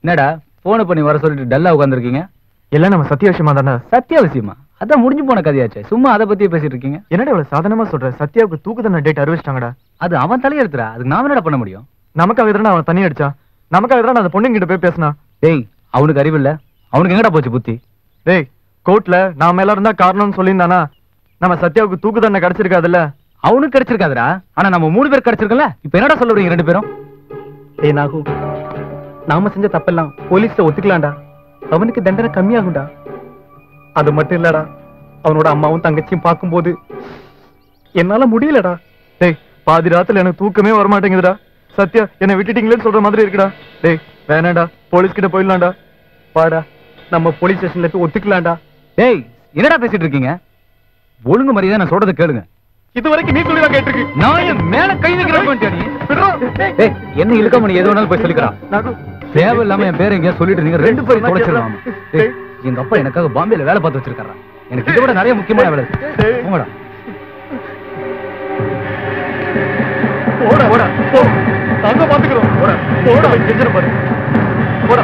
என்னடா போனை பண்ணி வர சொல்லிட்டு டல்லா உட்காந்துருக்கீங்க எல்லாம் நம்ம சத்திய விஷயமா தானே சத்தியாவசியமா அதான் முடிஞ்சு போன கதையாச்சே சும்மா அதை பத்தியே பேசிட்டு இருக்கீங்க என்னடா இவ்வளவு சாதாரணமா சொல்ற சத்யாவுக்கு தூக்கு தண்டனை டேட் அறிவிச்சிட்டாங்கடா அது அவன் தலையெடுத்துறா அதுக்கு நாம என்னடா பண்ண முடியும் நமக்காக எதிரான அவன் தண்ணி அடிச்சா நமக்காக எதிரான அந்த பொண்ணுங்க கிட்ட போய் பேசினா டேய் அவனுக்கு அறிவு இல்ல அவனுக்கு எங்கடா போச்சு புத்தி டேய் கோர்ட்ல நாம எல்லாரும் தான் காரணம்னு சொல்லியிருந்தானா நம்ம சத்யாவுக்கு தூக்கு தண்டனை கிடைச்சிருக்காதுல்ல அவனுக்கு கிடைச்சிருக்காதுடா ஆனா நம்ம மூணு பேர் கிடைச்சிருக்கல இப்ப என்னடா சொல்ல வரீங்க ரெண்டு பேரும் ஏய் நாகு நாம செஞ்ச தப்பெல்லாம் போலீஸ்ல ஒத்துக்கலாம்டா அவனுக்கு தண்டனை கம்மியாகும்டா அது மட்டும் இல்லடா அவனோட அம்மாவும் தங்கச்சியும் பார்க்கும்போது என்னால முடியலடா டேய் பாதி ராத்துல எனக்கு தூக்கமே வர மாட்டேங்குதுடா சத்யா என்னை விட்டுட்டீங்களேன்னு சொல்ற மாதிரி இருக்குடா டேய் வேணாடா போலீஸ் கிட்ட போயிடலாம்டா வாடா நம்ம போலீஸ் ஸ்டேஷன்ல போய் ஒத்துக்கலாம்டா டேய் என்னடா பேசிட்டு இருக்கீங்க ஒழுங்கு மரியாதை நான் சொல்றதை கேளுங்க இது வரைக்கும் நீ சொல்லி தான் கேட்டிருக்கு நான் என் மேல கை வைக்கிறேன் டேய் என்ன இழுக்காம நீ எது வேணாலும் போய் சொல்லிக்கிறான் நாகு தேவையில்லாம என் பேரை எங்கேயா சொல்லிட்டு இருந்தீங்க ரெண்டு பேரும் தொலைச்சிருவாங்க டேய், எங்க அப்பா எனக்காக பாம்பேல வேலை பார்த்து வச்சிருக்காரா எனக்கு இதை விட நிறைய முக்கியமான வேலை இருக்கு போங்கடா போடா போடா போ நாங்க பாத்துக்கிறோம் போடா போடா கெஞ்சிர பாரு போடா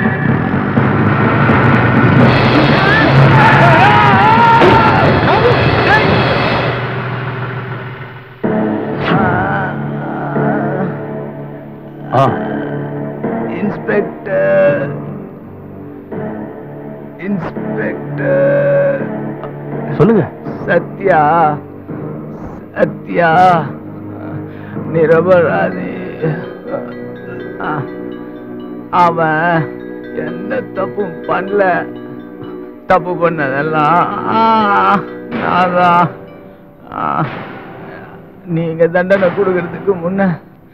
ஆ இன்ஸ்பெக்டர் இன்ஸ்பெக்டர் சொல்லுங்க சத்யா சத்யா நிரபராதி அ- அவன் எந்த தப்பும் பண்ணல தப்பு பண்ணதெல்லாம் ஆ, நான்தான் ஆ, நீங்க தண்டனை கொடுக்கறதுக்கு முன்ன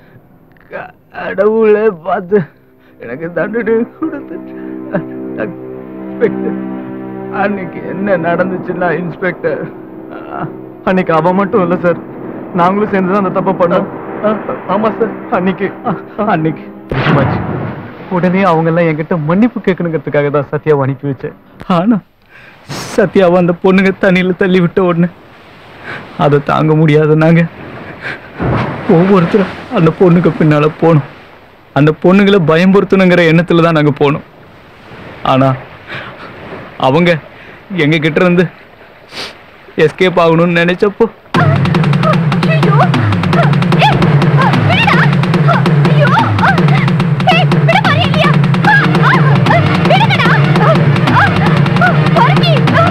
கடவுளே பார்த்து எனக்கு தண்டனை கொடுத்துட்டு இன்ஸ்பெக்டர் அன்னைக்கு என்ன நடந்துச்சுன்னா இன்ஸ்பெக்டர் அன்னைக்கு அவன் மட்டும் இல்ல சார் நாங்களும் சேர்ந்து தான் அந்த தப்பை பண்ணோம் ஆமா சார் அன்னைக்கு அன்னைக்கு மச். உடனே அவங்க எல்லாம் என்கிட்ட மன்னிப்பு கேட்கணுங்கிறதுக்காக தான் சத்யாவை அனுப்பி வச்சேன் ஆனா சத்யாவை அந்த பொண்ணுங்க தண்ணியில தள்ளி விட்ட உடனே அதை தாங்க முடியாத நாங்க ஒவ்வொருத்தரும் அந்த பொண்ணுக்கு பின்னால போனோம் அந்த பொண்ணுங்களை பயம்படுத்தணுங்கிற எண்ணத்துல தான் நாங்க போனோம் ஆனா அவங்க எங்க கிட்ட இருந்து எஸ்கேப் ஆகணும்னு நினைச்சப்போ ஐயோ ஏய் விடுடா ஐயோ ஏய் விட பாரு இல்லையா விடுங்கடா பொறுக்கி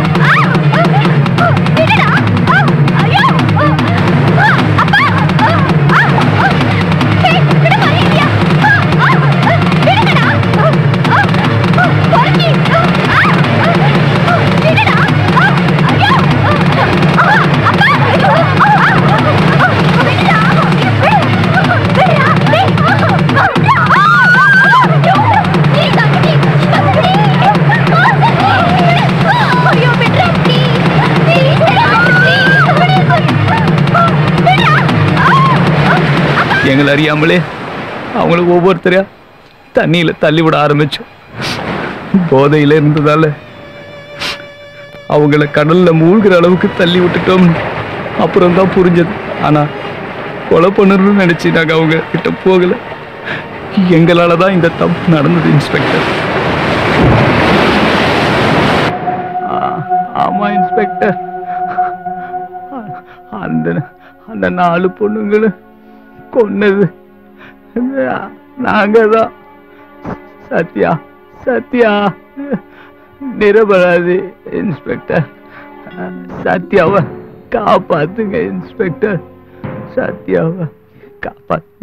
விடுடா ஐயோ அப்பா ஏய் விட பாரு இல்லையா விடுங்கடா பொறுக்கி விடுடா ஐயோ எங்களை அறியாமலே அவங்கள ஒவ்வொருத்தரையா தண்ணியில தள்ளி விட ஆரம்பிச்சோம் போதையில இருந்ததால அவங்கள கடல்ல மூழ்கிற அளவுக்கு தள்ளி விட்டுட்டோம்னு அப்புறம் தான் புரிஞ்சது ஆனா கொலை பண்ணணும்னு நினைச்சு நாங்க அவங்க கிட்ட போகல எங்களால தான் இந்த தப்பு நடந்தது இன்ஸ்பெக்டர் ஆமா இன்ஸ்பெக்டர் அந்த அந்த நாலு பொண்ணுங்களும் கொன்னது நாங்க தான் சத்யா சத்யா நிரபராதி இன்ஸ்பெக்டர் சத்யாவை காப்பாத்துங்க இன்ஸ்பெக்டர் சத்யாவை காப்பாத்து